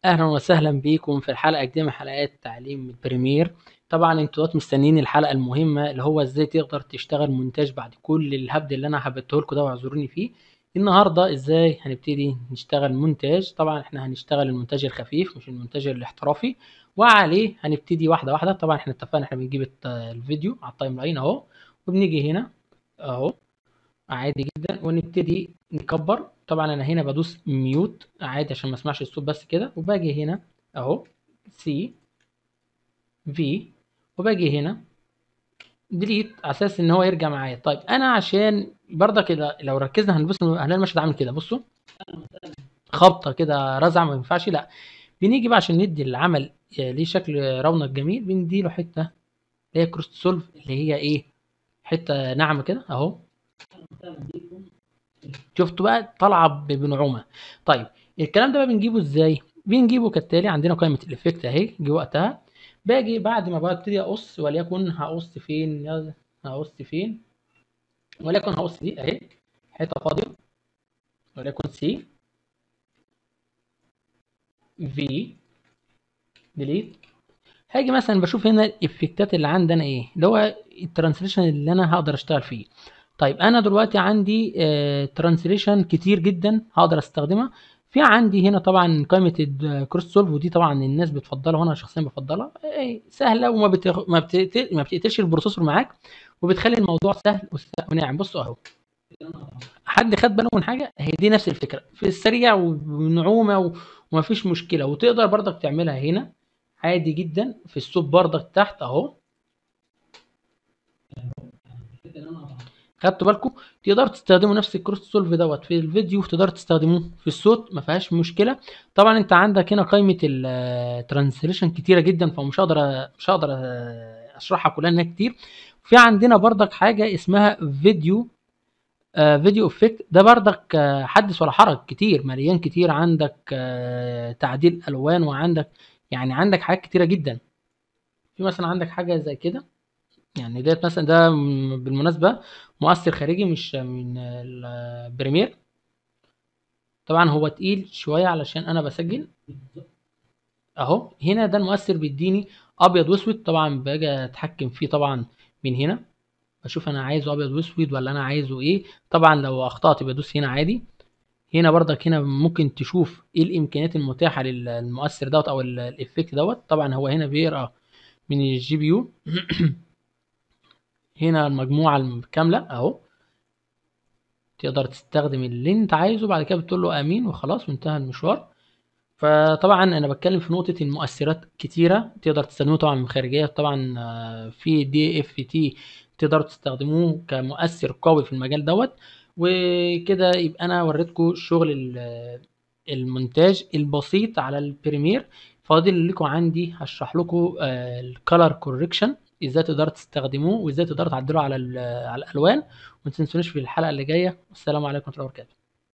اهلا وسهلا بيكم في الحلقه الجديده من حلقات تعليم البريمير طبعا انتوا دلوقتي مستنيين الحلقه المهمه اللي هو ازاي تقدر تشتغل مونتاج بعد كل الهبد اللي انا هبته لكم ده واعذروني فيه النهارده ازاي هنبتدي نشتغل مونتاج طبعا احنا هنشتغل المونتاج الخفيف مش المونتاج الاحترافي وعليه هنبتدي واحده واحده طبعا احنا اتفقنا احنا بنجيب الت- الفيديو على التايم لاين اهو وبنيجي هنا اهو عادي جدا ونبتدي نكبر طبعا انا هنا بدوس ميوت عادي عشان ما اسمعش الصوت بس كده وباجي هنا اهو سي في وباجي هنا ديليت على اساس ان هو يرجع معايا طيب انا عشان برضك كده لو ركزنا هنبص هنلاقي المشهد عامل كده بصوا خبطه كده رزعه ما ينفعش لا بنيجي بقى عشان ندي العمل آه، ليه شكل رونق جميل بنديله حته اللي هي كروست سولف اللي هي ايه حته ناعمه كده اهو شفتوا بقى طالعه ب- بنعومه طيب الكلام ده بقى بنجيبه ازاي بنجيبه كالتالي عندنا قائمه الافكت اهي جه وقتها باجي بعد ما ببتدي اقص وليكن هقص فين يلا، هقص فين وليكن هقص دي اهي حته فاضيه وليكن سي في ديليت هاجي مثلا بشوف هنا الافكتات اللي عندي انا ايه اللي هو الترانسليشن اللي انا هقدر اشتغل فيه طيب انا دلوقتي عندي ترانسليشن كتير جدا هقدر استخدمها في عندي هنا طبعا قائمه الكروس سولف ودي طبعا الناس بتفضلها وانا شخصيا بفضلها إيه، سهله وما بتغ... ما, بتقتل... ما بتقتلش البروسيسور معاك وبتخلي الموضوع سهل وس- وناعم بصوا اهو حد خد باله من حاجه هي دي نفس الفكره في السريع ونعومه و... ومفيش مشكله وتقدر برضك تعملها هنا عادي جدا في الصوت برضك تحت اهو خدتوا بالكم تقدروا تستخدموا نفس الكروس سولف دوت في الفيديو تقدروا تستخدموه في الصوت ما فيهاش مشكله طبعا انت عندك هنا قائمه الترانسليشن كتيره جدا فمش هقدر مش هقدر اشرحها كلها انها كتير في عندنا برضك حاجه اسمها فيديو آه، فيديو افكت ده بردك آه، حدث ولا حرج كتير مليان كتير عندك آه، تعديل الوان وعندك يعني عندك حاجات كتيره جدا في مثلا عندك حاجه زي كده يعني ديت مثلا ده م- بالمناسبه مؤثر خارجي مش من البريمير طبعا هو تقيل شويه علشان انا بسجل اهو هنا ده المؤثر بيديني ابيض واسود طبعا باجي اتحكم فيه طبعا من هنا بشوف انا عايزه ابيض واسود ولا انا عايزه ايه طبعا لو اخطات بدوس هنا عادي هنا برضك هنا ممكن تشوف ايه الامكانيات المتاحه للمؤثر دوت او ال- الافكت دوت طبعا هو هنا بيقرا من الجي بي يو هنا المجموعه الكامله اهو تقدر تستخدم اللي انت عايزه بعد كده بتقول له امين وخلاص وانتهى المشوار فطبعا انا بتكلم في نقطه المؤثرات كتيره تقدر تستخدموه طبعا من خارجيه طبعا آه، في دي اف تي تقدروا تستخدموه كمؤثر قوي في المجال دوت وكده يبقى انا وريتكم شغل ال- المونتاج البسيط على البريمير فاضل لكم عندي هشرح لكم الكالر كوركشن ازاي تقدروا تستخدموه وازاي تقدروا تعدلوا على ال- على الالوان وما تنسونيش في الحلقه اللي جايه والسلام عليكم ورحمه الله وبركاته